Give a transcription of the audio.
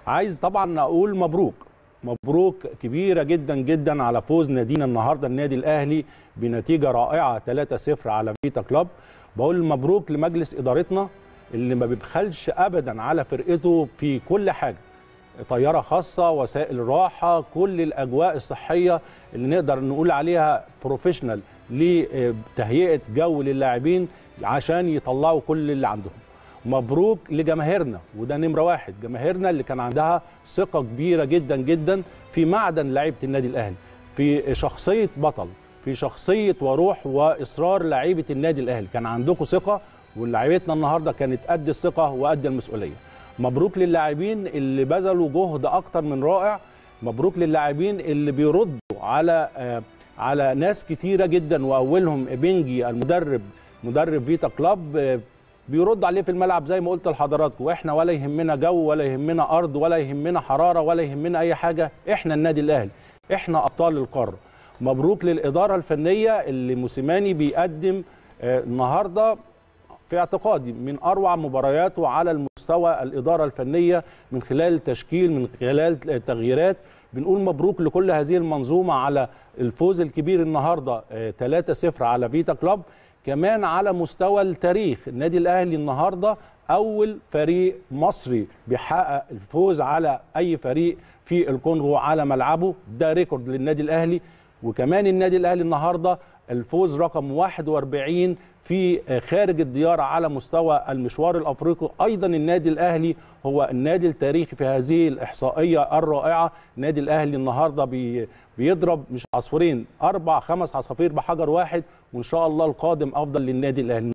عايز طبعا اقول مبروك مبروك كبيره جدا جدا على فوز نادينا النهارده النادي الاهلي بنتيجه رائعه 3-0 على فيتا كلوب بقول مبروك لمجلس ادارتنا اللي ما بيبخلش ابدا على فرقته في كل حاجه طياره خاصه وسائل راحه كل الاجواء الصحيه اللي نقدر نقول عليها بروفيشنال لتهيئه جو للاعبين عشان يطلعوا كل اللي عندهم مبروك لجماهيرنا وده نمره واحد جماهيرنا اللي كان عندها ثقه كبيره جدا جدا في معدن لعيبه النادي الاهلي في شخصيه بطل في شخصيه وروح واصرار لعيبه النادي الاهلي كان عندكم ثقه ولاعيبتنا النهارده كانت قد الثقه وقد المسؤوليه مبروك للاعبين اللي بذلوا جهد اكتر من رائع مبروك للاعبين اللي بيردوا على آه على ناس كتيره جدا واولهم بنجي المدرب مدرب فيتا كلاب آه بيرد عليه في الملعب زي ما قلت لحضراتكم واحنا ولا يهمنا جو ولا يهمنا ارض ولا يهمنا حراره ولا يهمنا اي حاجه احنا النادي الاهلي احنا ابطال القاره مبروك للاداره الفنيه اللي موسيماني بيقدم آه النهارده في اعتقادي من اروع مبارياته على المستوى الاداره الفنيه من خلال التشكيل من خلال التغييرات بنقول مبروك لكل هذه المنظومه على الفوز الكبير النهارده 3-0 على فيتا كلوب كمان على مستوى التاريخ النادي الاهلي النهارده اول فريق مصري بيحقق الفوز على اي فريق في الكونغو على ملعبه ده ريكورد للنادي الاهلي وكمان النادي الاهلي النهارده الفوز رقم 41 في خارج الديار على مستوى المشوار الافريقي ايضا النادي الاهلي هو النادي التاريخي في هذه الاحصائيه الرائعه النادي الاهلي النهارده بي بيضرب مش عصفورين اربع خمس عصافير بحجر واحد وان شاء الله القادم افضل للنادي الاهلي